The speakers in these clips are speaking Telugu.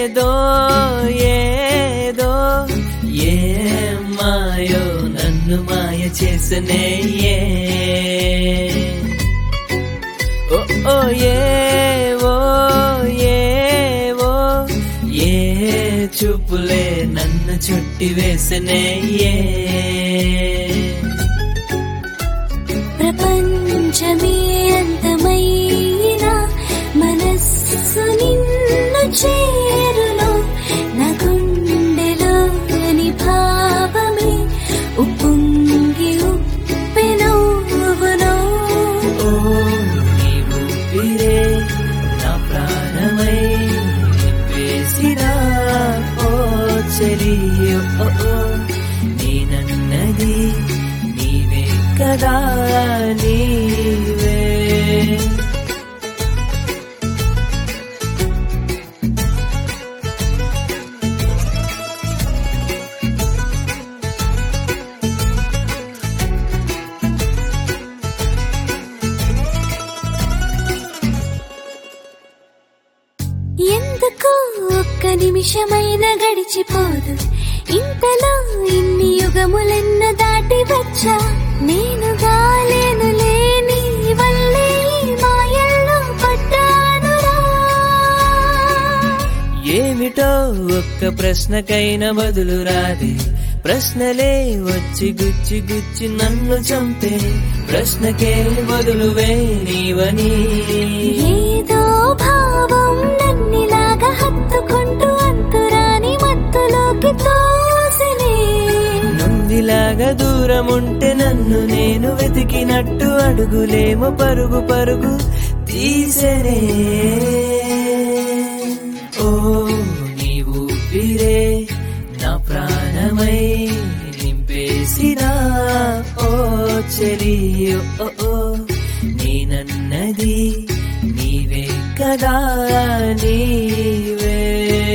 ఏదో ఏదో ఏ మాయో నన్ను మాయ చేసనే ఏ ఓ ఓ ఏవో ఏవో ఏ చూపులే నన్ను చుట్టి వేసనే ఏ ప్రపంచమే అంతమైనా మనస్సు నిన్ను చేరును నా గుండెలోని భావమే ఉప్పొంగి ఉప్పెనవును ఓ నీవు పిరే నా ప్రాణమై వేసినా ఓ చెలి ఓ ఓ నేనన్నది నీవే కదా నీవే ఎందుకు ఒక్క నిమిషమైన గడిచిపోదు ఇంతలో ఇన్ని యుగములెన్న దాటి వచ్చా నేను గాలేను లేని వల్లే ఈ మాయల్లో పడ్డానురా ఏమిటో ఒక్క ప్రశ్నకైనా బదులు రాదే ప్రశ్నలే వచ్చి గుచ్చి గుచ్చి నన్ను చంపే ప్రశ్నకే బదులువే నీవని ఏదో భావం నన్నిలాగా హత్తుకుంటూ అంతురాని మత్తులోకి తోసినే నుందిలాగా దూరం ఉంటే నన్ను నేను వెతికినట్టు అడుగులేమో పరుగు పరుగు తీసరే ఓ నీవు పిరే నా ప్రాణమై నింపేసినా ఓ చెలి ఓ ఓ నేనన్నది నీవే కదా నీవే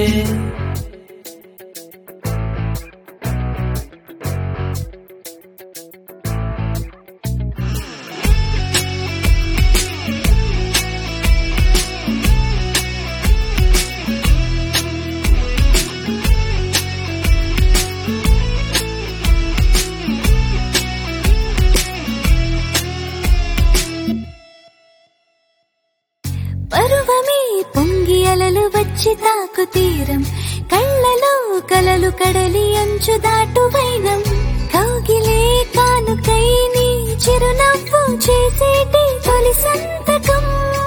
పరువమే పొంగి అలలు వచ్చి తాకు తీరం కళ్ళలో కలలు కడలి అంచు దాటు వైనం కౌగిలే కానుకై నీ చిరునవ్వు చేసేటి తొలి సంతకం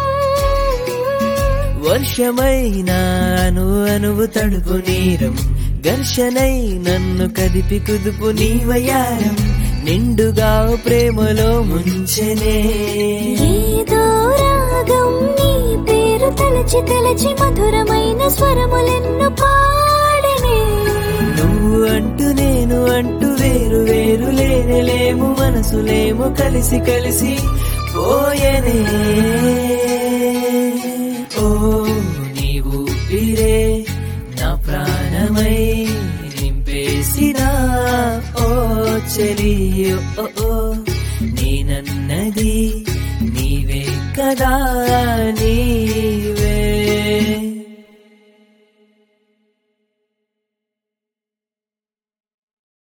వర్షమైనాను అనువు తడుపు నీరం ఘర్షణై నన్ను కదిపి కుదుపు నీవయారం నిండుగా ప్రేమలో ముంచెనే ఏదో రాగం నీ పేరు తలచి తలచి మధురమైన స్వరములెన్ను పాడనే నువ్వు అంటూ నేను అంటూ వేరు వేరు లేనేలేము మనసులేమో కలిసి కలిసి పోయనే ఓ నీవు పిరే నా ప్రాణమై నింపేసినా ఓ చెలి ఓ ఓ నేనన్నది నీవే కదా నీవే